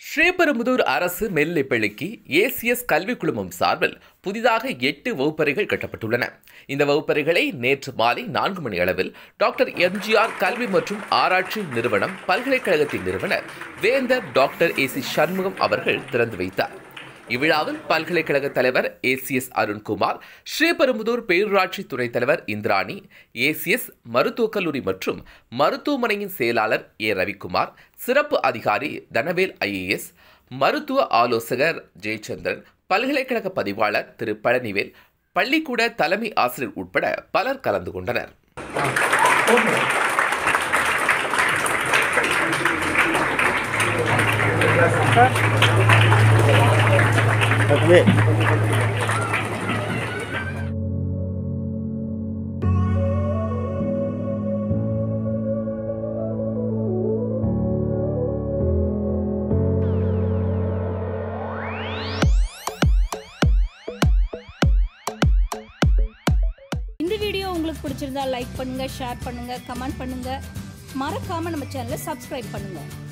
ஸ்ரீபெரும்புதூர் அரசு மெல்லிப்பள்ளிக்கு ஏசிஎஸ் கல்விக் குழுமம் சார்பில் புதிதாக எட்டு வகுப்பறைகள் கட்டப்பட்டுள்ளன இந்த வகுப்பறைகளை நேற்று மாலை நான்கு மணி அளவில் டாக்டர் எம்ஜிஆர் கல்வி மற்றும் ஆராய்ச்சி நிறுவனம் பல்கலைக்கழகத்தின் நிறுவனர் வேந்தர் டாக்டர் ஏ சி சண்முகம் அவர்கள் திறந்து வைத்தார் இவ்விழாவில் பல்கலைக்கழக தலைவர் ஏசிஎஸ் அருண்குமார் ஸ்ரீபெரும்புதூர் பேரூராட்சி துணைத் தலைவர் இந்திராணி ஏசிஎஸ் மருத்துவக் கல்லூரி மற்றும் மருத்துவமனையின் செயலாளர் ஏ ரவிக்குமார் சிறப்பு அதிகாரி தனவேல் ஐஏஎஸ் மருத்துவ ஆலோசகர் ஜெயச்சந்திரன் பல்கலைக்கழக பதிவாளர் திரு பழனிவேல் பள்ளிக்கூட தலைமை ஆசிரியர் உட்பட பலர் கலந்து கொண்டனர் தம்பி இந்த வீடியோ உங்களுக்கு பிடிச்சிருந்தா லைக் பண்ணுங்க ஷேர் பண்ணுங்க கமெண்ட் பண்ணுங்க மறக்காம நம்ம சேனலை சப்ஸ்கிரைப் பண்ணுங்க